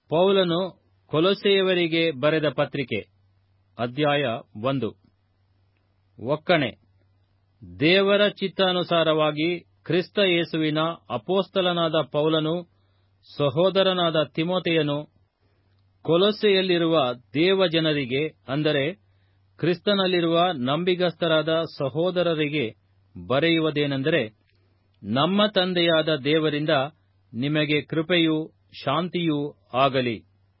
ಪೌಲನು ಕೊಲೊಸೆಯವರಿಗೆ ಬರೆದ ಪತ್ರಿಕೆ ಅಧ್ಯಾಯ ಒಂದು ಒಕ್ಕಣೆ ದೇವರ ಚಿತ್ತಾನುಸಾರವಾಗಿ ಕ್ರಿಸ್ತ ಯೇಸುವಿನ ಅಪೋಸ್ತಲನಾದ ಪೌಲನು ಸಹೋದರನಾದ ತಿಮೋತೆಯನು ಕೊಲೊಸೆಯಲ್ಲಿರುವ ದೇವಜನರಿಗೆ ಅಂದರೆ ಕ್ರಿಸ್ತನಲ್ಲಿರುವ ನಂಬಿಗಸ್ತರಾದ ಸಹೋದರರಿಗೆ ಬರೆಯುವುದೇನೆಂದರೆ ನಮ್ಮ ತಂದೆಯಾದ ದೇವರಿಂದ ನಿಮಗೆ ಕೃಪೆಯೂ ಶಾಂತಿಯೂ ಆಗಲಿ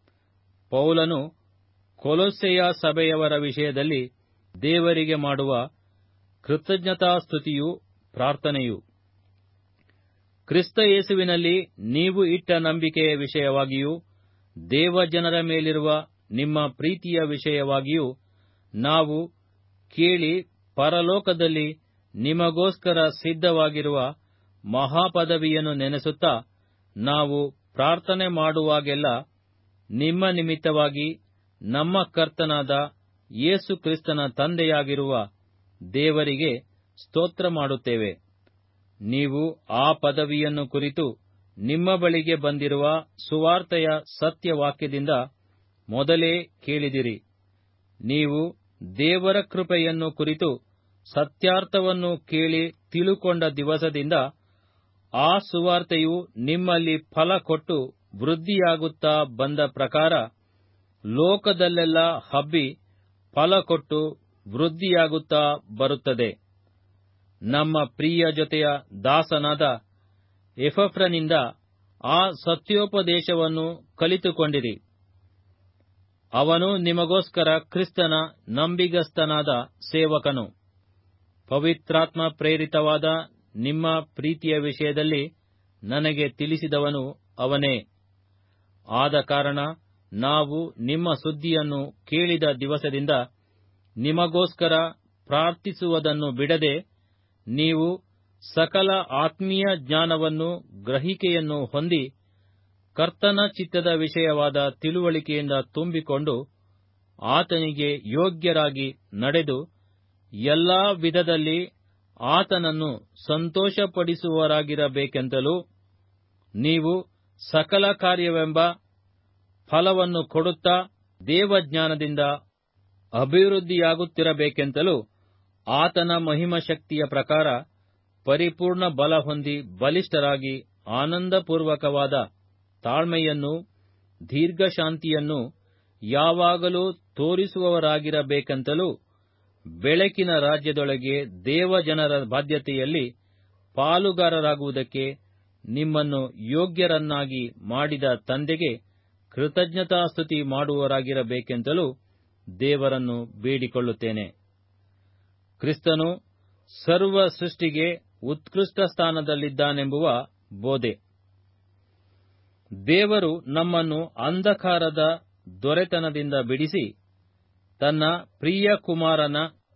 ಪೌಲನು ಕೊಲೊಸ್ಸೆಯ ಸಭೆಯವರ ವಿಷಯದಲ್ಲಿ ದೇವರಿಗೆ ಮಾಡುವ ಕೃತಜ್ಞತಾಸ್ತುತಿಯೂ ಪ್ರಾರ್ಥನೆಯೂ ಕ್ರಿಸ್ತ ಯೇಸುವಿನಲ್ಲಿ ನೀವು ಇಟ್ಟ ನಂಬಿಕೆಯ ವಿಷಯವಾಗಿಯೂ ದೇವಜನರ ಮೇಲಿರುವ ನಿಮ್ಮ ಪ್ರೀತಿಯ ವಿಷಯವಾಗಿಯೂ ನಾವು ಕೇಳಿ ಪರಲೋಕದಲ್ಲಿ ನಿಮಗೋಸ್ಕರ ಸಿದ್ಧವಾಗಿರುವ ಮಹಾಪದವಿಯನ್ನು ನೆನೆಸುತ್ತಾ ನಾವು ಪ್ರಾರ್ಥನೆ ಮಾಡುವಾಗೆಲ್ಲ ನಿಮ್ಮ ನಿಮಿತ್ತವಾಗಿ ನಮ್ಮ ಕರ್ತನಾದ ಯೇಸು ಕ್ರಿಸ್ತನ ತಂದೆಯಾಗಿರುವ ದೇವರಿಗೆ ಸ್ತೋತ್ರ ಮಾಡುತ್ತೇವೆ ನೀವು ಆ ಪದವಿಯನ್ನು ಕುರಿತು ನಿಮ್ಮ ಬಳಿಗೆ ಬಂದಿರುವ ಸುವಾರ್ತೆಯ ಸತ್ಯವಾಕ್ಯದಿಂದ ಮೊದಲೇ ಕೇಳಿದಿರಿ ನೀವು ದೇವರ ಕೃಪೆಯನ್ನು ಕುರಿತು ಸತ್ಯಾರ್ಥವನ್ನು ಕೇಳಿ ತಿಳುಕೊಂಡ ದಿವಸದಿಂದ ಆ ಸುವಾರ್ತೆಯು ನಿಮ್ಮಲ್ಲಿ ಫಲ ಕೊಟ್ಟು ವೃದ್ಧಿಯಾಗುತ್ತಾ ಬಂದ ಪ್ರಕಾರ ಲೋಕದಲ್ಲೆಲ್ಲ ಹಬ್ಬಿ ಫಲ ಕೊಟ್ಟು ವೃದ್ಧಿಯಾಗುತ್ತಾ ಬರುತ್ತದೆ ನಮ್ಮ ಪ್ರಿಯ ಜೊತೆಯ ದಾಸನಾದ ಎಫಫ್ರನಿಂದ ಆ ಸತ್ಯೋಪದೇಶವನ್ನು ಕಲಿತುಕೊಂಡಿರಿ ಅವನು ನಿಮಗೋಸ್ಕರ ಕ್ರಿಸ್ತನ ನಂಬಿಗಸ್ತನಾದ ಸೇವಕನು ಪವಿತ್ರಾತ್ಮ ಪ್ರೇರಿತವಾದ ನಿಮ್ಮ ಪ್ರೀತಿಯ ವಿಷಯದಲ್ಲಿ ನನಗೆ ತಿಳಿಸಿದವನು ಅವನೇ ಆದ ಕಾರಣ ನಾವು ನಿಮ್ಮ ಸುದ್ದಿಯನ್ನು ಕೇಳಿದ ದಿವಸದಿಂದ ನಿಮಗೋಸ್ಕರ ಪ್ರಾರ್ಥಿಸುವುದನ್ನು ಬಿಡದೆ ನೀವು ಸಕಲ ಆತ್ಮೀಯ ಜ್ಞಾನವನ್ನು ಗ್ರಹಿಕೆಯನ್ನು ಹೊಂದಿ ಕರ್ತನ ಚಿತ್ತದ ವಿಷಯವಾದ ತಿಳುವಳಿಕೆಯಿಂದ ತುಂಬಿಕೊಂಡು ಆತನಿಗೆ ಯೋಗ್ಯರಾಗಿ ನಡೆದು ಎಲ್ಲಾ ವಿಧದಲ್ಲಿ ಆತನನ್ನು ಸಂತೋಷಪಡಿಸುವರಾಗಿರಬೇಕೆಂತಲೂ ನೀವು ಸಕಲ ಕಾರ್ಯವೆಂಬ ಫಲವನ್ನು ಕೊಡುತ್ತಾ ದೇವಜ್ಞಾನದಿಂದ ಅಭಿವೃದ್ಧಿಯಾಗುತ್ತಿರಬೇಕೆಂತಲೂ ಆತನ ಮಹಿಮಶಕ್ತಿಯ ಪ್ರಕಾರ ಪರಿಪೂರ್ಣ ಬಲ ಹೊಂದಿ ಬಲಿಷ್ಠರಾಗಿ ಆನಂದಪೂರ್ವಕವಾದ ತಾಳ್ಮೆಯನ್ನೂ ದೀರ್ಘಶಾಂತಿಯನ್ನೂ ಯಾವಾಗಲೂ ತೋರಿಸುವವರಾಗಿರಬೇಕೆಂತಲೂ ಬೆಳಕಿನ ರಾಜ್ಯದೊಳಗೆ ದೇವಜನರ ಬಾಧ್ಯತೆಯಲ್ಲಿ ಪಾಲುಗಾರರಾಗುವುದಕ್ಕೆ ನಿಮ್ಮನ್ನು ಯೋಗ್ಯರನ್ನಾಗಿ ಮಾಡಿದ ತಂದೆಗೆ ಕೃತಜ್ಞತಾಸ್ತುತಿ ಮಾಡುವವರಾಗಿರಬೇಕೆಂತಲೂ ದೇವರನ್ನು ಬೇಡಿಕೊಳ್ಳುತ್ತೇನೆ ಕ್ರಿಸ್ತನು ಸರ್ವ ಸೃಷ್ಟಿಗೆ ಉತ್ಕೃಷ್ಟ ಸ್ಥಾನದಲ್ಲಿದ್ದಾನೆಂಬುವ ಬೋಧೆ ದೇವರು ನಮ್ಮನ್ನು ಅಂಧಕಾರದ ದೊರೆತನದಿಂದ ಬಿಡಿಸಿ ತನ್ನ ಪ್ರಿಯ ಕುಮಾರನ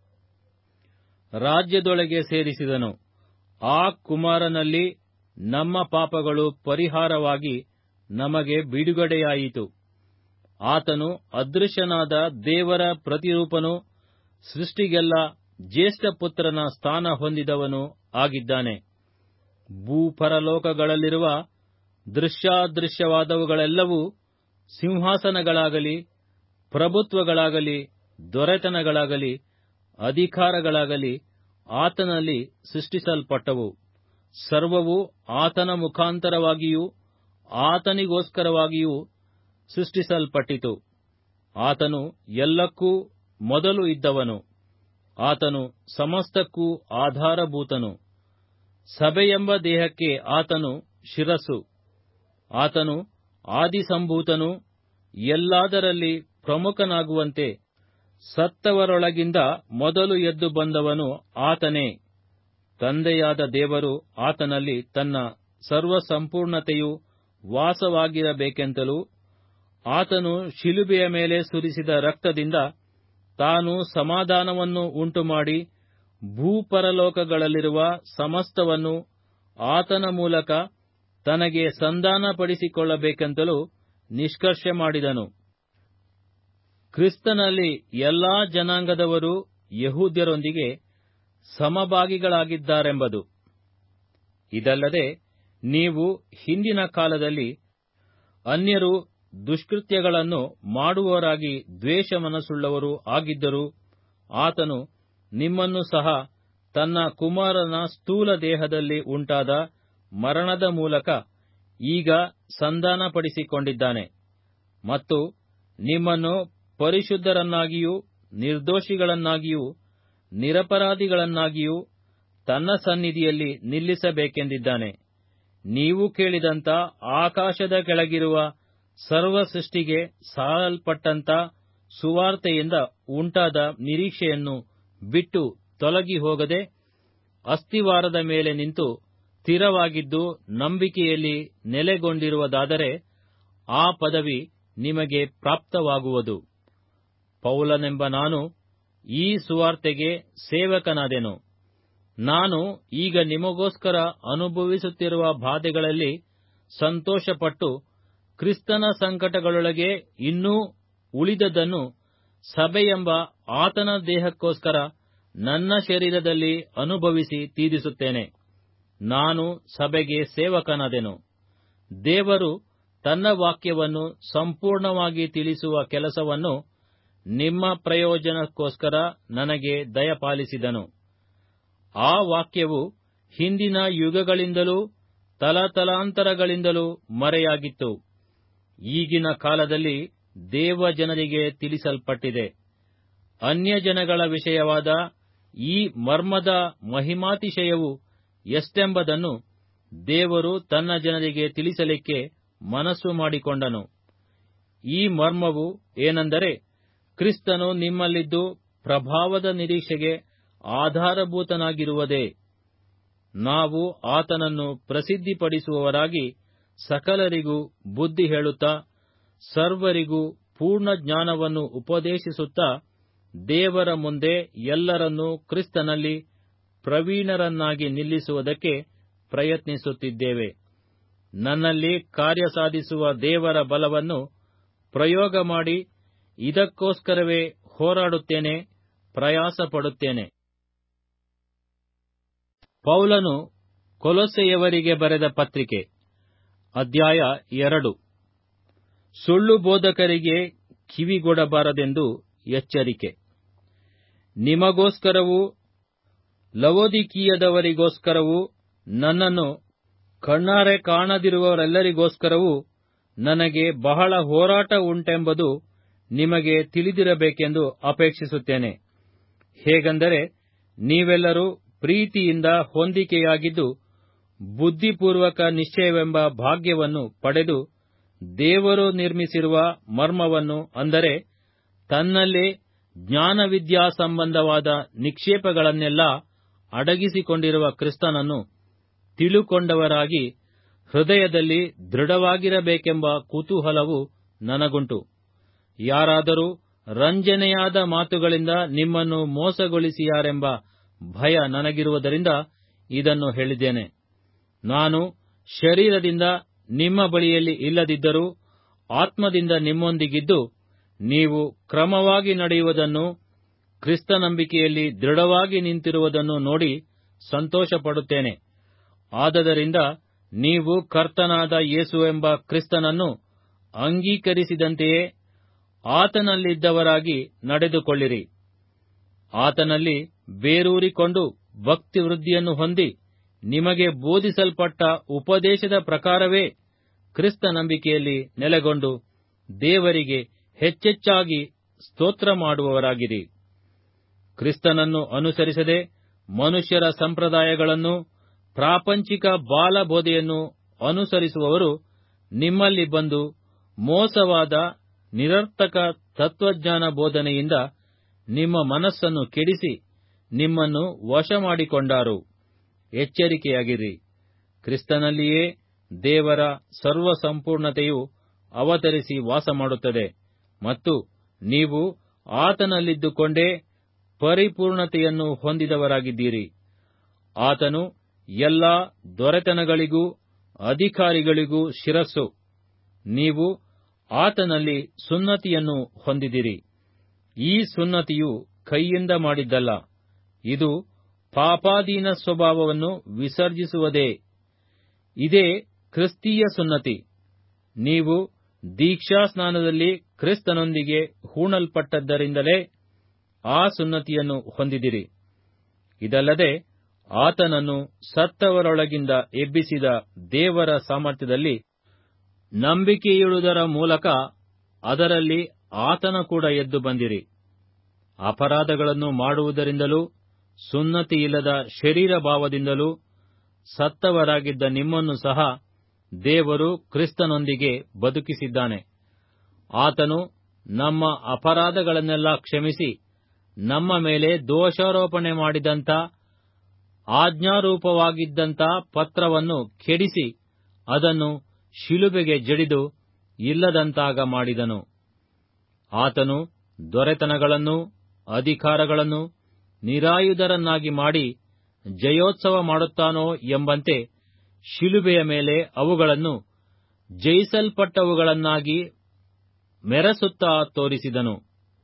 ರಾಜ್ಯದೊಳಗೆ ಸೇರಿಸಿದನು ಆ ಕುಮಾರನಲ್ಲಿ ನಮ್ಮ ಪಾಪಗಳು ಪರಿಹಾರವಾಗಿ ನಮಗೆ ಬಿಡುಗಡೆಯಾಯಿತು ಆತನು ಅದೃಶ್ಯನಾದ ದೇವರ ಪ್ರತಿರೂಪನು ಸೃಷ್ಟಿಗೆಲ್ಲ ಜ್ಯೇಷ್ಠ ಪುತ್ರನ ಸ್ಥಾನ ಹೊಂದಿದವನು ಆಗಿದ್ದಾನೆ ಭೂಪರಲೋಕಗಳಲ್ಲಿರುವ ದೃಶ್ಯಾದೃಶ್ಯವಾದವುಗಳೆಲ್ಲವೂ ಸಿಂಹಾಸನಗಳಾಗಲಿ ಪ್ರಭುತ್ವಗಳಾಗಲಿ ದೊರೆತನಗಳಾಗಲಿ ಅಧಿಕಾರಗಳಾಗಲಿ ಆತನಲ್ಲಿ ಸೃಷ್ಟಿಸಲ್ಪಟ್ಟವು ಸರ್ವವು ಆತನ ಮುಖಾಂತರವಾಗಿಯೂ ಆತನಿಗೋಸ್ಕರವಾಗಿಯೂ ಸೃಷ್ಟಿಸಲ್ಪಟ್ಟಿತು ಆತನು ಎಲ್ಲಕ್ಕೂ ಮೊದಲು ಇದ್ದವನು ಆತನು ಸಮಸ್ತಕ್ಕೂ ಆಧಾರಭೂತನು ಸಭೆಯೆಂಬ ದೇಹಕ್ಕೆ ಆತನು ಶಿರಸ್ಸು ಆತನು ಆದಿಸಂಭೂತನು ಎಲ್ಲಾದರಲ್ಲಿ ಪ್ರಮುಖನಾಗುವಂತೆ ಸತ್ತವರೊಳಗಿಂದ ಮೊದಲು ಎದ್ದು ಬಂದವನು ಆತನೇ ತಂದೆಯಾದ ದೇವರು ಆತನಲ್ಲಿ ತನ್ನ ಸರ್ವಸಂಪೂರ್ಣತೆಯು ವಾಸವಾಗಿರಬೇಕೆಂತಲೂ ಆತನು ಶಿಲುಬೆಯ ಮೇಲೆ ಸುರಿಸಿದ ರಕ್ತದಿಂದ ತಾನು ಸಮಾಧಾನವನ್ನು ಉಂಟುಮಾಡಿ ಭೂಪರಲೋಕಗಳಲ್ಲಿರುವ ಸಮಸ್ತವನ್ನು ಆತನ ಮೂಲಕ ತನಗೆ ಸಂಧಾನಪಡಿಸಿಕೊಳ್ಳಬೇಕೆಂತಲೂ ನಿಷ್ಕರ್ಷೆ ಮಾಡಿದನು ಕ್ರಿಸ್ತನಲ್ಲಿ ಎಲ್ಲಾ ಜನಾಂಗದವರು ಯಹೂದ್ಯರೊಂದಿಗೆ ಸಮಭಾಗಿಗಳಾಗಿದ್ದಾರೆಂಬುದು ಇದಲ್ಲದೆ ನೀವು ಹಿಂದಿನ ಕಾಲದಲ್ಲಿ ಅನ್ಯರು ದುಷ್ಕೃತ್ಯಗಳನ್ನು ಮಾಡುವವರಾಗಿ ದ್ವೇಷ ಮನಸ್ಸುಳ್ಳವರು ಆಗಿದ್ದರೂ ಆತನು ನಿಮ್ಮನ್ನು ಸಹ ತನ್ನ ಕುಮಾರನ ಸ್ಥೂಲ ದೇಹದಲ್ಲಿ ಉಂಟಾದ ಮರಣದ ಮೂಲಕ ಈಗ ಸಂಧಾನಪಡಿಸಿಕೊಂಡಿದ್ದಾನೆ ಮತ್ತು ನಿಮ್ಮನ್ನು ಪರಿಶುದ್ಧರನ್ನಾಗಿಯೂ ನಿರ್ದೋಷಿಗಳನ್ನಾಗಿಯೂ ನಿರಪರಾಧಿಗಳನ್ನಾಗಿಯೂ ತನ್ನ ಸನ್ನಿಧಿಯಲ್ಲಿ ನಿಲ್ಲಿಸಬೇಕೆಂದಿದ್ದಾನೆ ನೀವು ಕೇಳಿದಂಥ ಆಕಾಶದ ಕೆಳಗಿರುವ ಸರ್ವ ಸೃಷ್ಟಿಗೆ ಸಾರಲ್ಪಟ್ಟಂಥ ಸುವಾರ್ತೆಯಿಂದ ಉಂಟಾದ ನಿರೀಕ್ಷೆಯನ್ನು ಬಿಟ್ಟು ತೊಲಗಿ ಹೋಗದೆ ಅಸ್ತಿವಾರದ ಮೇಲೆ ನಿಂತು ಸ್ಥಿರವಾಗಿದ್ದು ನಂಬಿಕೆಯಲ್ಲಿ ನೆಲೆಗೊಂಡಿರುವುದಾದರೆ ಆ ಪದವಿ ನಿಮಗೆ ಪ್ರಾಪ್ತವಾಗುವುದು ಪೌಲನೆಂಬ ನಾನು ಈ ಸುವಾರ್ತೆಗೆ ಸೇವಕನಾದೆನು ನಾನು ಈಗ ನಿಮಗೋಸ್ಕರ ಅನುಭವಿಸುತ್ತಿರುವ ಬಾಧೆಗಳಲ್ಲಿ ಸಂತೋಷಪಟ್ಟು ಕ್ರಿಸ್ತನ ಸಂಕಟಗಳೊಳಗೆ ಇನ್ನೂ ಉಳಿದದ್ದನ್ನು ಸಭೆಯೆಂಬ ಆತನ ದೇಹಕ್ಕೋಸ್ಕರ ನನ್ನ ಶರೀರದಲ್ಲಿ ಅನುಭವಿಸಿ ತೀರಿಸುತ್ತೇನೆ ನಾನು ಸಭೆಗೆ ಸೇವಕನಾದೆನು ದೇವರು ತನ್ನ ವಾಕ್ಯವನ್ನು ಸಂಪೂರ್ಣವಾಗಿ ತಿಳಿಸುವ ಕೆಲಸವನ್ನು ನಿಮ್ಮ ಪ್ರಯೋಜನಕ್ಕೋಸ್ಕರ ನನಗೆ ದಯಪಾಲಿಸಿದನು ಆ ವಾಕ್ಯವು ಹಿಂದಿನ ಯುಗಗಳಿಂದಲೂ ತಲತಲಾಂತರಗಳಿಂದಲೂ ಮರೆಯಾಗಿತ್ತು ಈಗಿನ ಕಾಲದಲ್ಲಿ ದೇವ ಜನರಿಗೆ ತಿಳಿಸಲ್ಪಟ್ಟಿದೆ ಅನ್ಯಜನಗಳ ವಿಷಯವಾದ ಈ ಮರ್ಮದ ಮಹಿಮಾತಿಶಯವು ಎಷ್ಟೆಂಬುದನ್ನು ದೇವರು ತನ್ನ ಜನರಿಗೆ ತಿಳಿಸಲಿಕ್ಕೆ ಮನಸ್ಸು ಮಾಡಿಕೊಂಡನು ಈ ಮರ್ಮವು ಏನೆಂದರೆ ಕ್ರಿಸ್ತನು ನಿಮ್ಮಲ್ಲಿದ್ದು ಪ್ರಭಾವದ ನಿರೀಕ್ಷೆಗೆ ಆಧಾರಭೂತನಾಗಿರುವುದೇ ನಾವು ಆತನನ್ನು ಪ್ರಸಿದ್ಧಿಪಡಿಸುವವರಾಗಿ ಸಕಲರಿಗೂ ಬುದ್ಧಿ ಹೇಳುತ್ತಾ ಸರ್ವರಿಗೂ ಪೂರ್ಣ ಜ್ಞಾನವನ್ನು ಉಪದೇಶಿಸುತ್ತಾ ದೇವರ ಮುಂದೆ ಎಲ್ಲರನ್ನೂ ಕ್ರಿಸ್ತನಲ್ಲಿ ಪ್ರವೀಣರನ್ನಾಗಿ ನಿಲ್ಲಿಸುವುದಕ್ಕೆ ಪ್ರಯತ್ನಿಸುತ್ತಿದ್ದೇವೆ ನನ್ನಲ್ಲಿ ಕಾರ್ಯ ಸಾಧಿಸುವ ದೇವರ ಬಲವನ್ನು ಪ್ರಯೋಗ ಮಾಡಿ ಇದಕ್ಕೋಸ್ಕರವೇ ಹೋರಾಡುತ್ತೇನೆ ಪ್ರಯಾಸಪಡುತ್ತೇನೆ ಪೌಲನು ಕೊಲೊಸೆಯವರಿಗೆ ಬರೆದ ಪತ್ರಿಕೆ ಅಧ್ಯಾಯ ಎರಡು ಸುಳ್ಳು ಬೋಧಕರಿಗೆ ಕಿವಿಗೊಡಬಾರದೆಂದು ಎಚ್ಚರಿಕೆ ನಿಮಗೋಸ್ಕರವೂ ಲವೋದಿಕೀಯದವರಿಗೋಸ್ಕರವೂ ನನ್ನನ್ನು ಕಣ್ಣಾರೆ ಕಾಣದಿರುವವರೆಲ್ಲರಿಗೋಸ್ಕರವೂ ನನಗೆ ಬಹಳ ಹೋರಾಟ ಉಂಟೆಂಬುದು ನಿಮಗೆ ತಿಳಿದಿರಬೇಕೆಂದು ಅಪೇಕ್ಷಿಸುತ್ತೇನೆ ಹೇಗೆಂದರೆ ನೀವೆಲ್ಲರೂ ಪ್ರೀತಿಯಿಂದ ಹೊಂದಿಕೆಯಾಗಿದ್ದು ಬುದ್ಧಿಪೂರ್ವಕ ನಿಶ್ಚಯವೆಂಬ ಭಾಗ್ಯವನ್ನು ಪಡೆದು ದೇವರು ನಿರ್ಮಿಸಿರುವ ಮರ್ಮವನ್ನು ಅಂದರೆ ತನ್ನಲ್ಲೇ ಜ್ಞಾನವಿದ್ಯಾ ಸಂಬಂಧವಾದ ನಿಕ್ಷೇಪಗಳನ್ನೆಲ್ಲ ಅಡಗಿಸಿಕೊಂಡಿರುವ ಕ್ರಿಸ್ತನನ್ನು ತಿಳುಕೊಂಡವರಾಗಿ ಹೃದಯದಲ್ಲಿ ದೃಢವಾಗಿರಬೇಕೆಂಬ ಕುತೂಹಲವು ನನಗುಂಟು ಯಾರಾದರೂ ರಂಜನೆಯಾದ ಮಾತುಗಳಿಂದ ನಿಮ್ಮನ್ನು ಮೋಸಗೊಳಿಸಿಯಾರೆಂಬ ಭಯ ನನಗಿರುವುದರಿಂದ ಇದನ್ನು ಹೇಳಿದ್ದೇನೆ ನಾನು ಶರೀರದಿಂದ ನಿಮ್ಮ ಬಳಿಯಲ್ಲಿ ಇಲ್ಲದಿದ್ದರೂ ಆತ್ಮದಿಂದ ನಿಮ್ಮೊಂದಿಗಿದ್ದು ನೀವು ಕ್ರಮವಾಗಿ ನಡೆಯುವುದನ್ನು ಕ್ರಿಸ್ತನಂಬಿಕೆಯಲ್ಲಿ ದೃಢವಾಗಿ ನಿಂತಿರುವುದನ್ನು ನೋಡಿ ಸಂತೋಷಪಡುತ್ತೇನೆ ಆದದರಿಂದ ನೀವು ಕರ್ತನಾದ ಯೇಸುವೆಂಬ ಕ್ರಿಸ್ತನನ್ನು ಅಂಗೀಕರಿಸಿದಂತೆಯೇ ಆತನಲ್ಲಿದ್ದವರಾಗಿ ನಡೆದುಕೊಳ್ಳಿರಿ ಆತನಲ್ಲಿ ಬೇರೂರಿಕೊಂಡು ಭಕ್ತಿವೃದ್ಧಿಯನ್ನು ಹೊಂದಿ ನಿಮಗೆ ಬೋಧಿಸಲ್ಪಟ್ಟ ಉಪದೇಶದ ಪ್ರಕಾರವೇ ಕ್ರಿಸ್ತ ನಂಬಿಕೆಯಲ್ಲಿ ನೆಲೆಗೊಂಡು ದೇವರಿಗೆ ಹೆಚ್ಚೆಚ್ಚಾಗಿ ಸ್ತೋತ್ರ ಮಾಡುವವರಾಗಿರಿ ಕ್ರಿಸ್ತನನ್ನು ಅನುಸರಿಸದೆ ಮನುಷ್ಯರ ಸಂಪ್ರದಾಯಗಳನ್ನು ಪ್ರಾಪಂಚಿಕ ಬಾಲಬೋಧೆಯನ್ನು ಅನುಸರಿಸುವವರು ನಿಮ್ಮಲ್ಲಿ ಬಂದು ಮೋಸವಾದ ನಿರರ್ಥಕ ತತ್ವಜ್ಞಾನ ಬೋಧನೆಯಿಂದ ನಿಮ್ಮ ಮನಸ್ಸನ್ನು ಕೆಡಿಸಿ ನಿಮ್ಮನ್ನು ವಶ ಮಾಡಿಕೊಂಡಾರು ಎಚ್ಚರಿಕೆಯಾಗಿರಿ ಕ್ರಿಸ್ತನಲ್ಲಿಯೇ ದೇವರ ಸರ್ವ ಸಂಪೂರ್ಣತೆಯು ಅವತರಿಸಿ ವಾಸಮಾಡುತ್ತದೆ ಮತ್ತು ನೀವು ಆತನಲ್ಲಿದ್ದುಕೊಂಡೇ ಪರಿಪೂರ್ಣತೆಯನ್ನು ಹೊಂದಿದವರಾಗಿದ್ದೀರಿ ಆತನು ಎಲ್ಲಾ ದೊರೆತನಗಳಿಗೂ ಅಧಿಕಾರಿಗಳಿಗೂ ಶಿರಸ್ಸು ನೀವು ಆತನಲ್ಲಿ ಸುನ್ನತಿಯನ್ನು ಹೊಂದಿದಿರಿ ಈ ಸುನ್ನತಿಯು ಕೈಯಿಂದ ಮಾಡಿದ್ದಲ್ಲ ಇದು ಪಾಪಾಧೀನ ಸ್ವಭಾವವನ್ನು ವಿಸರ್ಜಿಸುವುದೇ ಇದೇ ಕ್ರಿಸ್ತೀಯ ಸುನ್ನತಿ ನೀವು ದೀಕ್ಷಾ ಸ್ನಾನದಲ್ಲಿ ಕ್ರಿಸ್ತನೊಂದಿಗೆ ಹೂಣಲ್ಪಟ್ಟದ್ದರಿಂದಲೇ ಆ ಸುನ್ನತಿಯನ್ನು ಹೊಂದಿದಿರಿ ಇದಲ್ಲದೆ ಆತನನ್ನು ಸತ್ತವರೊಳಗಿಂದ ಎಬ್ಬಿಸಿದ ದೇವರ ಸಾಮರ್ಥ್ಯದಲ್ಲಿ ನಂಬಿಕೆಯಿಡುವುದರ ಮೂಲಕ ಅದರಲ್ಲಿ ಆತನ ಕೂಡ ಎದ್ದು ಬಂದಿರಿ ಅಪರಾಧಗಳನ್ನು ಮಾಡುವುದರಿಂದಲೂ ಸುನ್ನತಿಯಿಲ್ಲದ ಶರೀರ ಭಾವದಿಂದಲೂ ಸತ್ತವರಾಗಿದ್ದ ನಿಮ್ಮನ್ನು ಸಹ ದೇವರು ಕ್ರಿಸ್ತನೊಂದಿಗೆ ಬದುಕಿಸಿದ್ದಾನೆ ಆತನು ನಮ್ಮ ಅಪರಾಧಗಳನ್ನೆಲ್ಲ ಕ್ಷಮಿಸಿ ನಮ್ಮ ಮೇಲೆ ದೋಷಾರೋಪಣೆ ಮಾಡಿದಂಥ ಆಜ್ಞಾರೂಪವಾಗಿದ್ದಂಥ ಪತ್ರವನ್ನು ಕೆಡಿಸಿ ಅದನ್ನು ಶಿಲುಬೆಗೆ ಜಡಿದು ಇಲ್ಲದಂತಾಗ ಮಾಡಿದನು ಆತನು ದೊರೆತನಗಳನ್ನು ಅಧಿಕಾರಗಳನ್ನು ನಿರಾಯುಧರನ್ನಾಗಿ ಮಾಡಿ ಜಯೋತ್ಸವ ಮಾಡುತ್ತಾನೋ ಎಂಬಂತೆ ಶಿಲುಬೆಯ ಮೇಲೆ ಅವುಗಳನ್ನು ಜಯಿಸಲ್ಪಟ್ಟವುಗಳನ್ನಾಗಿ ಮೆರೆಸುತ್ತಾ ತೋರಿಸಿದನು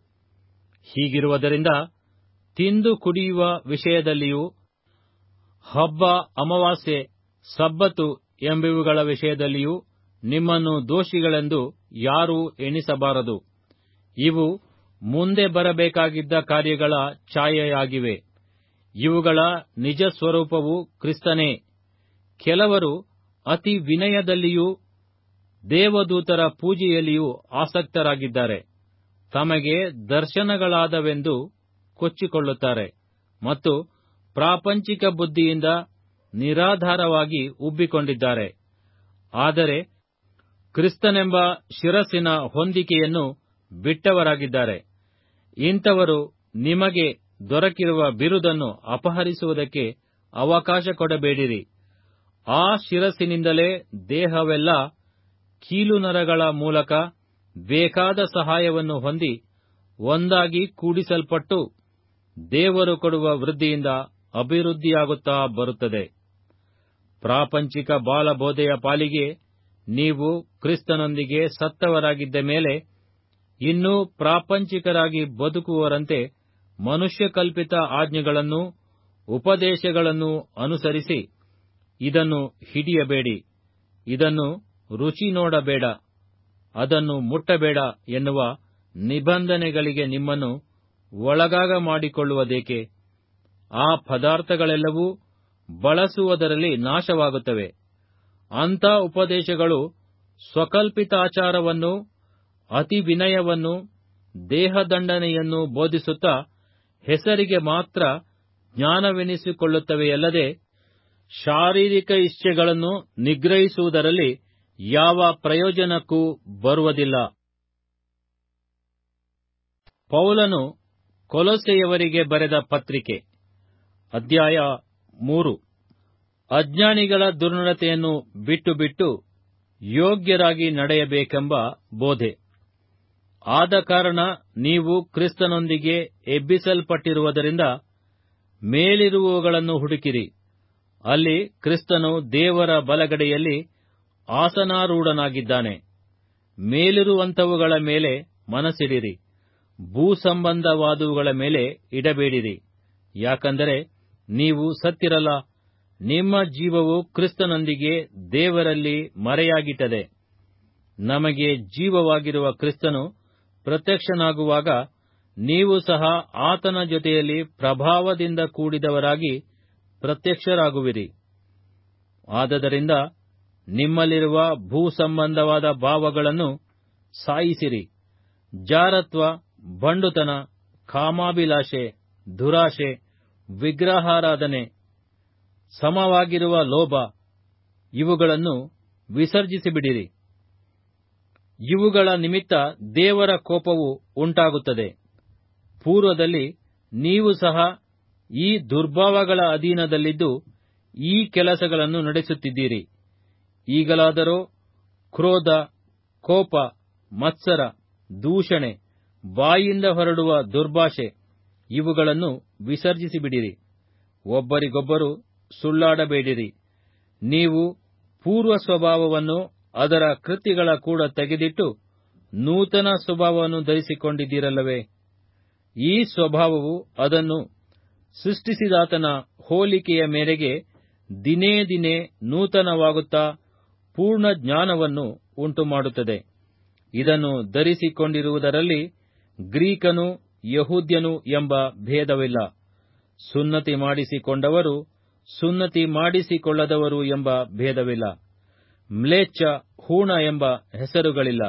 ಹೀಗಿರುವುದರಿಂದ ತಿಂದು ಕುಡಿಯುವ ವಿಷಯದಲ್ಲಿಯೂ ಹಬ್ಬ ಅಮಾವಾಸ್ಯೆ ಸಬ್ಬತ್ತು ಎಂಬಿವುಗಳ ವಿಷಯದಲ್ಲಿಯೂ ನಿಮ್ಮನ್ನು ದೋಷಿಗಳೆಂದು ಯಾರೂ ಎಣಿಸಬಾರದು ಇವು ಮುಂದೆ ಬರಬೇಕಾಗಿದ್ದ ಕಾರ್ಯಗಳ ಛಾಯೆಯಾಗಿವೆ ಇವುಗಳ ನಿಜ ಸ್ವರೂಪವು ಕ್ರಿಸ್ತನೇ ಕೆಲವರು ಅತಿ ವಿನಯದಲ್ಲಿಯೂ ದೇವದೂತರ ಪೂಜೆಯಲ್ಲಿಯೂ ಆಸಕ್ತರಾಗಿದ್ದಾರೆ ತಮಗೆ ದರ್ಶನಗಳಾದವೆಂದು ಕೊಚ್ಚಿಕೊಳ್ಳುತ್ತಾರೆ ಮತ್ತು ಪ್ರಾಪಂಚಿಕ ಬುದ್ಧಿಯಿಂದ ನಿರಾಧಾರವಾಗಿ ಉಬ್ಬಿಕೊಂಡಿದ್ದಾರೆ ಆದರೆ ಕ್ರಿಸ್ತನೆಂಬ ಶಿರಸ್ಸಿನ ಹೊಂದಿಕೆಯನ್ನು ಬಿಟ್ಟವರಾಗಿದ್ದಾರೆ ಇಂಥವರು ನಿಮಗೆ ದೊರಕಿರುವ ಬಿರುದನ್ನು ಅಪಹರಿಸುವುದಕ್ಕೆ ಅವಕಾಶ ಕೊಡಬೇಡಿರಿ ಆ ಶಿರಸ್ಸಿನಿಂದಲೇ ದೇಹವೆಲ್ಲ ಕೀಲುನರಗಳ ಮೂಲಕ ಬೇಕಾದ ಸಹಾಯವನ್ನು ಹೊಂದಿ ಒಂದಾಗಿ ಕೂಡಿಸಲ್ಪಟ್ಟು ದೇವರು ಕೊಡುವ ವೃದ್ಧಿಯಿಂದ ಅಭಿವೃದ್ಧಿಯಾಗುತ್ತಾ ಬರುತ್ತದೆ ಪ್ರಾಪಂಚಿಕ ಬಾಲಬೋಧೆಯ ಪಾಲಿಗೆ ನೀವು ಕ್ರಿಸ್ತನೊಂದಿಗೆ ಸತ್ತವರಾಗಿದ್ದ ಮೇಲೆ ಇನ್ನೂ ಪ್ರಾಪಂಚಿಕರಾಗಿ ಬದುಕುವವರಂತೆ ಮನುಷ್ಯ ಕಲ್ಪಿತ ಆಜ್ಞೆಗಳನ್ನು ಉಪದೇಶಗಳನ್ನು ಅನುಸರಿಸಿ ಇದನ್ನು ಹಿಡಿಯಬೇಡಿ ಇದನ್ನು ರುಚಿ ನೋಡಬೇಡ ಅದನ್ನು ಮುಟ್ಟಬೇಡ ಎನ್ನುವ ನಿಬಂಧನೆಗಳಿಗೆ ನಿಮ್ಮನ್ನು ಒಳಗಾಗ ಮಾಡಿಕೊಳ್ಳುವುದೇಕೆ ಆ ಪದಾರ್ಥಗಳೆಲ್ಲವೂ ಬಳಸುವುದರಲ್ಲಿ ನಾಶವಾಗುತ್ತವೆ ಅಂಥ ಉಪದೇಶಗಳು ಸ್ವಕಲ್ಪಿತಾಚಾರವನ್ನು ಅತಿ ವಿನಯವನ್ನು ದೇಹದಂಡನೆಯನ್ನು ಬೋಧಿಸುತ್ತಾ ಹೆಸರಿಗೆ ಮಾತ್ರ ಜ್ಞಾನವೆನಿಸಿಕೊಳ್ಳುತ್ತವೆಯಲ್ಲದೆ ಶಾರೀರಿಕ ಇಚ್ಛೆಗಳನ್ನು ನಿಗ್ರಹಿಸುವುದರಲ್ಲಿ ಯಾವ ಪ್ರಯೋಜನಕ್ಕೂ ಬರುವುದಿಲ್ಲ ಪೌಲನು ಕೊಲೊಸೆಯವರಿಗೆ ಬರೆದ ಪತ್ರಿಕೆ ಅಧ್ಯಾಯ ಮೂರು ಅಜ್ಞಾನಿಗಳ ದುರ್ನಡತೆಯನ್ನು ಬಿಟ್ಟು ಬಿಟ್ಟು ಯೋಗ್ಯರಾಗಿ ನಡೆಯಬೇಕೆಂಬ ಬೋಧೆ ಆದ ಕಾರಣ ನೀವು ಕ್ರಿಸ್ತನೊಂದಿಗೆ ಎಬ್ಬಿಸಲ್ಪಟ್ಟಿರುವುದರಿಂದ ಮೇಲಿರುವವುಗಳನ್ನು ಹುಡುಕಿರಿ ಅಲ್ಲಿ ಕ್ರಿಸ್ತನು ದೇವರ ಬಲಗಡೆಯಲ್ಲಿ ಆಸನಾರೂಢನಾಗಿದ್ದಾನೆ ಮೇಲಿರುವಂಥವುಗಳ ಮೇಲೆ ಮನಸ್ಸಿಡಿರಿ ಭೂಸಂಬಂಧವಾದವುಗಳ ಮೇಲೆ ಇಡಬೇಡಿರಿ ಯಾಕಂದರೆ ನೀವು ಸತ್ತಿರಲ್ಲ ನಿಮ್ಮ ಜೀವವು ಕ್ರಿಸ್ತನೊಂದಿಗೆ ದೇವರಲ್ಲಿ ಮರೆಯಾಗಿಟ್ಟದೆ ನಮಗೆ ಜೀವವಾಗಿರುವ ಕ್ರಿಸ್ತನು ಪ್ರತ್ಯಕ್ಷನಾಗುವಾಗ ನೀವು ಸಹ ಆತನ ಜೊತೆಯಲ್ಲಿ ಪ್ರಭಾವದಿಂದ ಕೂಡಿದವರಾಗಿ ಪ್ರತ್ಯಕ್ಷರಾಗುವಿರಿ ಆದದರಿಂದ ನಿಮ್ಮಲ್ಲಿರುವ ಭೂಸಂಬಂಧವಾದ ಭಾವಗಳನ್ನು ಸಾಯಿಸಿರಿ ಜಾರತ್ವ ಬಂಡುತನ ಕಾಮಾಭಿಲಾಷೆ ದುರಾಶೆ ವಿಗ್ರಹಾರಾಧನೆ ಸಮವಾಗಿರುವ ಲೋಭ ಇವುಗಳನ್ನು ವಿಸರ್ಜಿಸಿಬಿಡಿರಿ ಇವುಗಳ ನಿಮಿತ್ತ ದೇವರ ಕೋಪವು ಉಂಟಾಗುತ್ತದೆ ಪೂರ್ವದಲ್ಲಿ ನೀವು ಸಹ ಈ ದುರ್ಭಾವಗಳ ಅಧೀನದಲ್ಲಿದ್ದು ಈ ಕೆಲಸಗಳನ್ನು ನಡೆಸುತ್ತಿದ್ದೀರಿ ಈಗಲಾದರೋ ಕ್ರೋಧ ಕೋಪ ಮತ್ಸರ ದೂಷಣೆ ಬಾಯಿಂದ ಹೊರಡುವ ದುರ್ಭಾಷೆ ಇವುಗಳನ್ನು ವಿಸರ್ಜಿಸಿಬಿಡಿರಿ ಒಬ್ಬರಿಗೊಬ್ಬರು ಸುಳ್ಳಾಡಬೇಡಿರಿ ನೀವು ಪೂರ್ವ ಸ್ವಭಾವವನ್ನು ಅದರ ಕೃತ್ಯಗಳ ಕೂಡ ತೆಗೆದಿಟ್ಟು ನೂತನ ಸ್ವಭಾವವನ್ನು ಧರಿಸಿಕೊಂಡಿದ್ದೀರಲ್ಲವೇ ಈ ಸ್ವಭಾವವು ಅದನ್ನು ಸೃಷ್ಟಿಸಿದಾತನ ಹೋಲಿಕೆಯ ಮೇರೆಗೆ ದಿನೇ ದಿನೇ ನೂತನವಾಗುತ್ತಾ ಪೂರ್ಣ ಜ್ಞಾನವನ್ನು ಉಂಟುಮಾಡುತ್ತದೆ ಇದನ್ನು ಧರಿಸಿಕೊಂಡಿರುವುದರಲ್ಲಿ ಗ್ರೀಕನು ಯಹೂದ್ಯನು ಎಂಬ ಭೇದವಿಲ್ಲ ಸುನ್ನತಿ ಮಾಡಿಸಿಕೊಂಡವರು ಸುನ್ನತಿ ಮಾಡಿಸಿಕೊಳ್ಳದವರು ಎಂಬ ಭೇದವಿಲ್ಲ ಮ್ಲೇಚ್ಛ ಹೂಣ ಎಂಬ ಹೆಸರುಗಳಿಲ್ಲ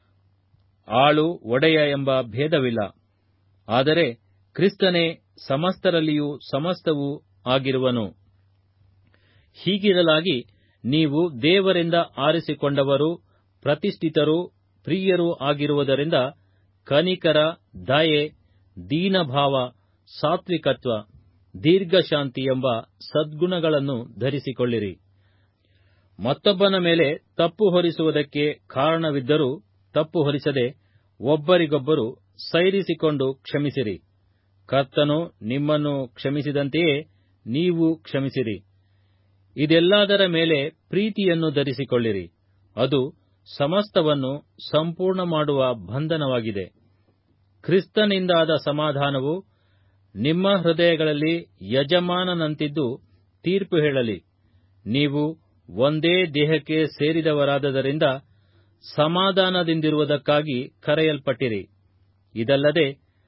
ಆಳು ಒಡೆಯ ಎಂಬ ಭೇದವಿಲ್ಲ ಆದರೆ ಕ್ರಿಸ್ತನೇ ಸಮಸ್ತರಲ್ಲಿಯೂ ಸಮಸ್ತವೂ ಆಗಿರುವನು ಹೀಗಿರಲಾಗಿ ನೀವು ದೇವರಿಂದ ಆರಿಸಿಕೊಂಡವರು ಪ್ರತಿಷ್ಠಿತರು ಪ್ರಿಯರೂ ಆಗಿರುವುದರಿಂದ ಕನಿಕರ ದಯೆ ದೀನಭಾವ ಸಾತ್ವಿಕತ್ವ ದೀರ್ಘಶಾಂತಿ ಎಂಬ ಸದ್ಗುಣಗಳನ್ನು ಧರಿಸಿಕೊಳ್ಳಿರಿ ಮತ್ತೊಬ್ಬನ ಮೇಲೆ ತಪ್ಪು ಹೊರಿಸುವುದಕ್ಕೆ ಕಾರಣವಿದ್ದರೂ ತಪ್ಪು ಹೊರಿಸದೆ ಒಬ್ಬರಿಗೊಬ್ಬರು ಸೈರಿಸಿಕೊಂಡು ಕ್ಷಮಿಸಿರಿ ಕರ್ತನು ನಿಮ್ಮನ್ನು ಕ್ಷಮಿಸಿದಂತೆಯೇ ನೀವು ಕ್ಷಮಿಸಿರಿ ಇದೆಲ್ಲದರ ಮೇಲೆ ಪ್ರೀತಿಯನ್ನು ಧರಿಸಿಕೊಳ್ಳಿರಿ ಅದು ಸಮಸ್ತವನ್ನು ಸಂಪೂರ್ಣ ಮಾಡುವ ಬಂಧನವಾಗಿದೆ ಕ್ರಿಸ್ತನಿಂದಾದ ಸಮಾಧಾನವು ನಿಮ್ಮ ಹೃದಯಗಳಲ್ಲಿ ಯಜಮಾನನಂತಿದ್ದು ತೀರ್ಪು ಹೇಳಲಿ ನೀವು ಒಂದೇ ದೇಹಕ್ಕೆ ಸೇರಿದವರಾದದರಿಂದ ಸಮಾಧಾನದಿಂದಿರುವುದಕ್ಕಾಗಿ ಕರೆಯಲ್ಪಟ್ಟಿರಿ ಇದಲ್ಲದೆ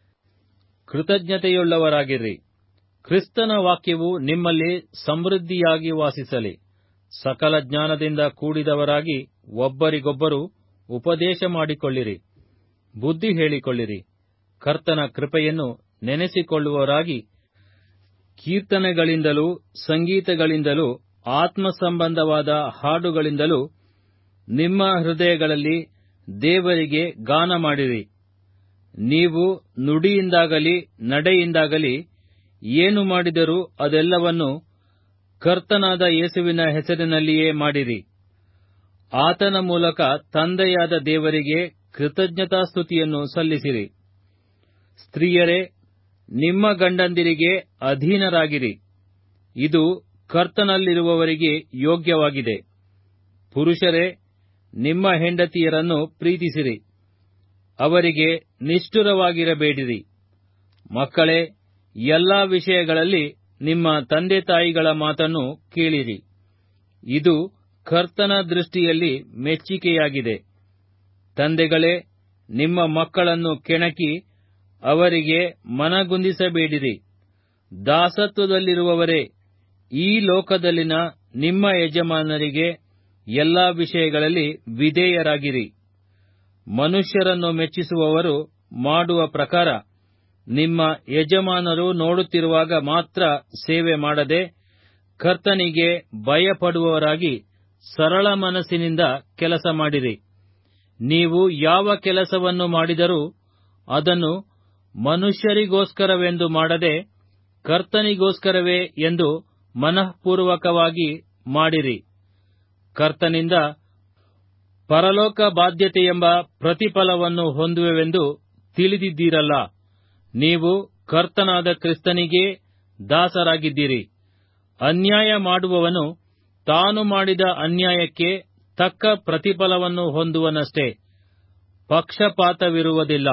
ಕೃತಜ್ಞತೆಯುಳ್ಳವರಾಗಿರ್ರಿ ಕ್ರಿಸ್ತನ ವಾಕ್ಯವು ನಿಮ್ಮಲ್ಲಿ ಸಮೃದ್ಧಿಯಾಗಿ ವಾಸಿಸಲಿ ಸಕಲ ಜ್ಞಾನದಿಂದ ಕೂಡಿದವರಾಗಿ ಒಬ್ಬರಿಗೊಬ್ಬರು ಉಪದೇಶ ಮಾಡಿಕೊಳ್ಳಿರಿ ಬುದ್ಧಿ ಹೇಳಿಕೊಳ್ಳಿರಿ ಕರ್ತನ ಕೃಪೆಯನ್ನು ನೆನೆಸಿಕೊಳ್ಳುವವರಾಗಿ ಕೀರ್ತನೆಗಳಿಂದಲೂ ಸಂಗೀತಗಳಿಂದಲೂ ಆತ್ಮ ಸಂಬಂಧವಾದ ಹಾಡುಗಳಿಂದಲೂ ನಿಮ್ಮ ಹೃದಯಗಳಲ್ಲಿ ದೇವರಿಗೆ ಗಾನ ಮಾಡಿರಿ ನೀವು ನುಡಿಯಿಂದಾಗಲಿ ನಡೆಯಿಂದಾಗಲಿ ಏನು ಮಾಡಿದರೂ ಅದೆಲ್ಲವನ್ನು ಕರ್ತನಾದ ಯೇಸುವಿನ ಹೆಸರಿನಲ್ಲಿಯೇ ಮಾಡಿರಿ ಆತನ ಮೂಲಕ ತಂದೆಯಾದ ದೇವರಿಗೆ ಕೃತಜ್ಞತಾಸ್ತುತಿಯನ್ನು ಸಲ್ಲಿಸಿರಿ ಸ್ತ್ರೀಯರೇ ನಿಮ್ಮ ಗಂಡಂದಿರಿಗೆ ಅಧೀನರಾಗಿರಿ ಇದು ಕರ್ತನಲ್ಲಿರುವವರಿಗೆ ಯೋಗ್ಯವಾಗಿದೆ ಪುರುಷರೇ ನಿಮ್ಮ ಹೆಂಡತಿಯರನ್ನು ಪ್ರೀತಿಸಿರಿ ಅವರಿಗೆ ನಿಷ್ಠುರವಾಗಿರಬೇಡಿರಿ ಮಕ್ಕಳೇ ಎಲ್ಲಾ ವಿಷಯಗಳಲ್ಲಿ ನಿಮ್ಮ ತಂದೆ ತಾಯಿಗಳ ಮಾತನ್ನು ಕೇಳಿರಿ ಇದು ಕರ್ತನ ದೃಷ್ಟಿಯಲ್ಲಿ ಮೆಚ್ಚಿಕೆಯಾಗಿದೆ ತಂದೆಗಳೇ ನಿಮ್ಮ ಮಕ್ಕಳನ್ನು ಕೆಣಕಿ ಅವರಿಗೆ ಮನಗುಂದಿಸಬೇಡಿರಿ ದಾಸತ್ವದಲ್ಲಿರುವವರೇ ಈ ಲೋಕದಲ್ಲಿನ ನಿಮ್ಮ ಯಜಮಾನರಿಗೆ ಎಲ್ಲಾ ವಿಷಯಗಳಲ್ಲಿ ವಿಧೇಯರಾಗಿರಿ ಮನುಷ್ಯರನ್ನು ಮೆಚ್ಚಿಸುವವರು ಮಾಡುವ ಪ್ರಕಾರ ನಿಮ್ಮ ಯಜಮಾನರು ನೋಡುತ್ತಿರುವಾಗ ಮಾತ್ರ ಸೇವೆ ಮಾಡದೆ ಕರ್ತನಿಗೆ ಭಯಪಡುವವರಾಗಿ ಸರಳ ಮನಸ್ಸಿನಿಂದ ಕೆಲಸ ಮಾಡಿರಿ ನೀವು ಯಾವ ಕೆಲಸವನ್ನು ಮಾಡಿದರೂ ಅದನ್ನು ಮನುಷ್ಯರಿಗೋಸ್ಕರವೆಂದು ಮಾಡದೆ ಕರ್ತನಿಗೋಸ್ಕರವೇ ಎಂದು ಮನಃಪೂರ್ವಕವಾಗಿ ಮಾಡಿರಿ ಕರ್ತನಿಂದ ಪರಲೋಕ ಬಾಧ್ಯತೆಯೆಂಬ ಪ್ರತಿಫಲವನ್ನು ಹೊಂದುವೆವೆಂದು ತಿಳಿದಿದ್ದೀರಲ್ಲ ನೀವು ಕರ್ತನಾದ ಕ್ರಿಸ್ತನಿಗೇ ದಾಸರಾಗಿದ್ದೀರಿ ಅನ್ಯಾಯ ಮಾಡುವವನು ತಾನು ಮಾಡಿದ ಅನ್ಯಾಯಕ್ಕೆ ತಕ್ಕ ಪ್ರತಿಫಲವನ್ನು ಹೊಂದುವನಷ್ಟೇ ಪಕ್ಷಪಾತವಿರುವುದಿಲ್ಲ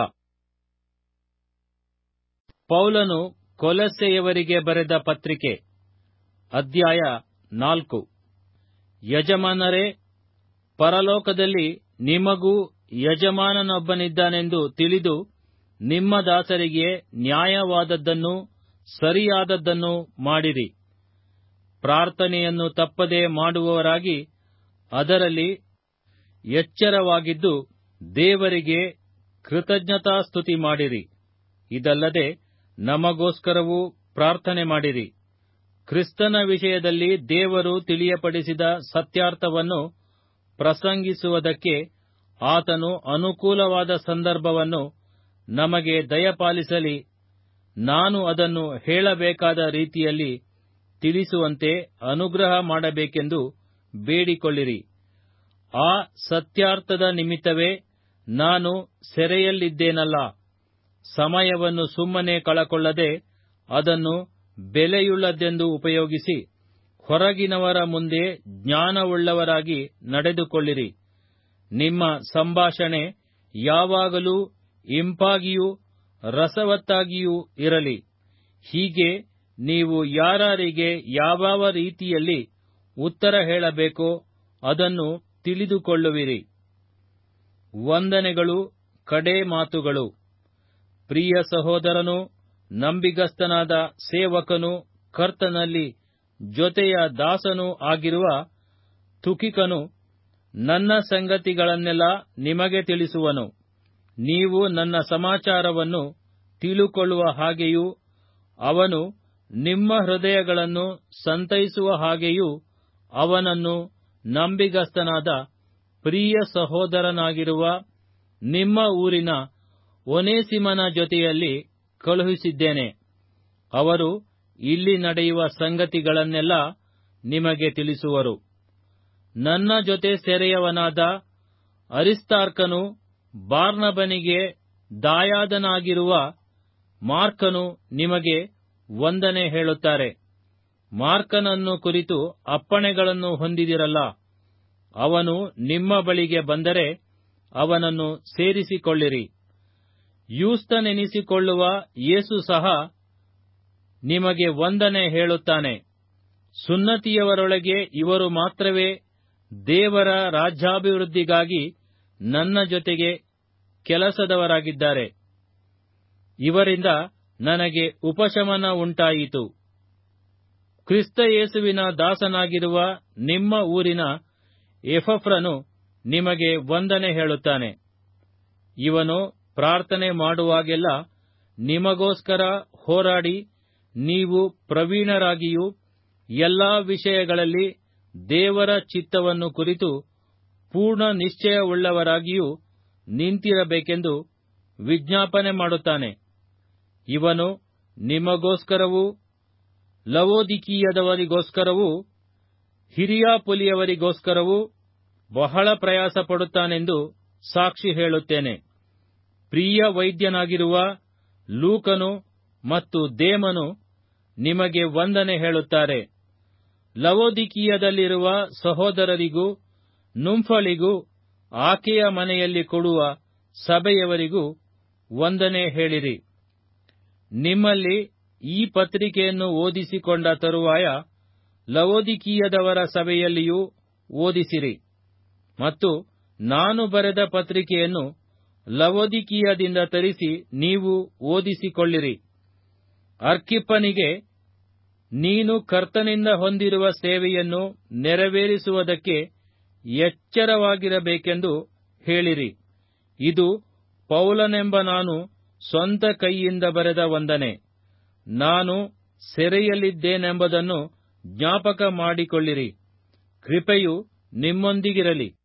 ಪೌಲನು ಕೊಲಸ್ಸೆಯವರಿಗೆ ಬರೆದ ಪತ್ರಿಕೆ ಅಧ್ಯಾಯ ನಾಲ್ಕು ಯಜಮಾನರೇ ಪರಲೋಕದಲ್ಲಿ ನಿಮಗೂ ಯಜಮಾನನೊಬ್ಬನಿದ್ದಾನೆಂದು ತಿಳಿದು ನಿಮ್ಮ ದಾಸರಿಗೆ ನ್ಯಾಯವಾದದ್ದನ್ನು ಸರಿಯಾದದ್ದನ್ನು ಮಾಡಿರಿ ಪ್ರಾರ್ಥನೆಯನ್ನು ತಪ್ಪದೆ ಮಾಡುವವರಾಗಿ ಅದರಲ್ಲಿ ಎಚ್ಚರವಾಗಿದ್ದು ದೇವರಿಗೆ ಕೃತಜ್ಞತಾಸ್ತುತಿ ಮಾಡಿರಿ ಇದಲ್ಲದೆ ನಮಗೋಸ್ಕರವೂ ಪ್ರಾರ್ಥನೆ ಮಾಡಿರಿ ಕ್ರಿಸ್ತನ ವಿಷಯದಲ್ಲಿ ದೇವರು ತಿಳಿಯಪಡಿಸಿದ ಸತ್ಯಾರ್ಥವನ್ನು ಪ್ರಸಂಗಿಸುವುದಕ್ಕೆ ಆತನು ಅನುಕೂಲವಾದ ಸಂದರ್ಭವನ್ನು ನಮಗೆ ದಯಪಾಲಿಸಲಿ ನಾನು ಅದನ್ನು ಹೇಳಬೇಕಾದ ರೀತಿಯಲ್ಲಿ ತಿಳಿಸುವಂತೆ ಅನುಗ್ರಹ ಮಾಡಬೇಕೆಂದು ಬೇಡಿಕೊಳ್ಳಿರಿ ಆ ಸತ್ಯಾರ್ಥದ ನಿಮಿತ್ತವೇ ನಾನು ಸೆರೆಯಲ್ಲಿದ್ದೇನಲ್ಲ ಸಮಯವನ್ನು ಸುಮ್ಮನೆ ಕಳಕೊಳ್ಳದೆ ಅದನ್ನು ಬೆಲೆಯುಳ್ಳದೆಂದು ಉಪಯೋಗಿಸಿ ಹೊರಗಿನವರ ಮುಂದೆ ಜ್ಞಾನವುಳ್ಳವರಾಗಿ ನಡೆದುಕೊಳ್ಳಿರಿ ನಿಮ್ಮ ಸಂಭಾಷಣೆ ಯಾವಾಗಲೂ ಇಂಪಾಗಿಯೂ ರಸವತ್ತಾಗಿಯೂ ಇರಲಿ ಹೀಗೆ ನೀವು ಯಾರಿಗೆ ಯಾವಾವ ರೀತಿಯಲ್ಲಿ ಉತ್ತರ ಹೇಳಬೇಕೋ ಅದನ್ನು ತಿಳಿದುಕೊಳ್ಳುವಿರಿ ವಂದನೆಗಳು ಕಡೇ ಮಾತುಗಳು ಪ್ರಿಯ ಸಹೋದರನು ನಂಬಿಗಸ್ತನಾದ ಸೇವಕನು ಕರ್ತನಲ್ಲಿ ಜೊತೆಯ ದಾಸನೂ ಆಗಿರುವ ತುಕಿಕನು ನನ್ನ ಸಂಗತಿಗಳನ್ನೆಲ್ಲ ನಿಮಗೆ ತಿಳಿಸುವನು ನೀವು ನನ್ನ ಸಮಾಚಾರವನ್ನು ತಿಳುಕೊಳ್ಳುವ ಹಾಗೆಯೂ ಅವನು ನಿಮ್ಮ ಹೃದಯಗಳನ್ನು ಸಂತೈಸುವ ಹಾಗೆಯೂ ಅವನನ್ನು ನಂಬಿಗಸ್ತನಾದ ಪ್ರಿಯ ಸಹೋದರನಾಗಿರುವ ನಿಮ್ಮ ಊರಿನ ಒನೇಸಿಮನ ಜೊತೆಯಲ್ಲಿ ಕಳುಹಿಸಿದ್ದೇನೆ ಅವರು ಇಲ್ಲಿ ನಡೆಯುವ ಸಂಗತಿಗಳನ್ನೆಲ್ಲ ನಿಮಗೆ ತಿಳಿಸುವರು ನನ್ನ ಜೊತೆ ಸೆರೆಯವನಾದ ಅರಿಸ್ತಾರ್ಕನು ಬಾರ್ನಬನಿಗೆ ದಾಯಾದನಾಗಿರುವ ಮಾರ್ಕನು ನಿಮಗೆ ವಂದನೆ ಹೇಳುತ್ತಾರೆ ಮಾರ್ಕನನ್ನು ಕುರಿತು ಅಪ್ಪಣೆಗಳನ್ನು ಹೊಂದಿದಿರಲ್ಲ ಅವನು ನಿಮ್ಮ ಬಳಿಗೆ ಬಂದರೆ ಅವನನ್ನು ಸೇರಿಸಿಕೊಳ್ಳಿರಿ ಯೂಸ್ತನೆನಿಸಿಕೊಳ್ಳುವ ಯೇಸು ಸಹ ನಿಮಗೆ ವಂದನೆ ಹೇಳುತ್ತಾನೆ ಸುನ್ನತಿಯವರೊಳಗೆ ಇವರು ಮಾತ್ರವೇ ದೇವರ ರಾಜ್ಯಾಭಿವೃದ್ಧಿಗಾಗಿ ನನ್ನ ಜೊತೆಗೆ ಕೆಲಸದವರಾಗಿದ್ದಾರೆ ಇವರಿಂದ ನನಗೆ ಉಪಶಮನ ಉಂಟಾಯಿತು ಕ್ರಿಸ್ತ ಯೇಸುವಿನ ದಾಸನಾಗಿರುವ ನಿಮ್ಮ ಊರಿನ ಎಫಫ್ರನು ನಿಮಗೆ ವಂದನೆ ಹೇಳುತ್ತಾನೆ ಇವನು ಪ್ರಾರ್ಥನೆ ಮಾಡುವಾಗೆಲ್ಲ ನಿಮಗೋಸ್ಕರ ಹೋರಾಡಿ ನೀವು ಪ್ರವೀಣರಾಗಿಯೂ ಎಲ್ಲಾ ವಿಷಯಗಳಲ್ಲಿ ದೇವರ ಚಿತ್ತವನ್ನು ಕುರಿತು ಪೂರ್ಣ ನಿಶ್ಚಯವುಳ್ಳವರಾಗಿಯೂ ನಿಂತಿರಬೇಕೆಂದು ವಿಜ್ಞಾಪನೆ ಮಾಡುತ್ತಾನೆ ಇವನು ನಿಮಗೋಸ್ಕರವೂ ಲವೋದಿಕೀಯದವರಿಗೋಸ್ಕರವೂ ಹಿರಿಯಾಪುಲಿಯವರಿಗೋಸ್ಕರವೂ ಬಹಳ ಪ್ರಯಾಸ ಪಡುತ್ತಾನೆಂದು ಸಾಕ್ಷಿ ಹೇಳುತ್ತೇನೆ ಪ್ರಿಯ ವೈದ್ಯನಾಗಿರುವ ಲೂಕನು ಮತ್ತು ದೇಮನು ನಿಮಗೆ ವಂದನೆ ಹೇಳುತ್ತಾರೆ ಲವೋದಿಕೀಯದಲ್ಲಿರುವ ಸಹೋದರರಿಗೂನುಂಫಳಿಗೂ ಆಕೆಯ ಮನೆಯಲ್ಲಿ ಕೊಡುವ ಸಭೆಯವರಿಗೂ ವಂದನೆ ಹೇಳಿರಿ ನಿಮ್ಮಲ್ಲಿ ಈ ಪತ್ರಿಕೆಯನ್ನು ಓದಿಸಿಕೊಂಡ ತರುವಾಯ ಲವೋದಿಕೀಯದವರ ಸಭೆಯಲ್ಲಿಯೂ ಓದಿಸಿರಿ ಮತ್ತು ನಾನು ಬರೆದ ಪತ್ರಿಕೆಯನ್ನು ಲವೋದಿಕೀಯದಿಂದ ತರಿಸಿ ನೀವು ಓದಿಸಿಕೊಳ್ಳಿರಿ ಅರ್ಕಿಪ್ಪನಿಗೆ ನೀನು ಕರ್ತನಿಂದ ಹೊಂದಿರುವ ಸೇವೆಯನ್ನು ನೆರವೇರಿಸುವುದಕ್ಕೆ ಎಚ್ಚರವಾಗಿರಬೇಕೆಂದು ಹೇಳಿರಿ ಇದು ಪೌಲನೆಂಬ ನಾನು ಸ್ವಂತ ಕೈಯಿಂದ ಬರೆದ ವಂದನೆ ನಾನು ಸೆರೆಯಲ್ಲಿದ್ದೇನೆಂಬುದನ್ನು ಜ್ಞಾಪಕ ಮಾಡಿಕೊಳ್ಳಿರಿ ಕೃಪೆಯು ನಿಮ್ಮೊಂದಿಗಿರಲಿ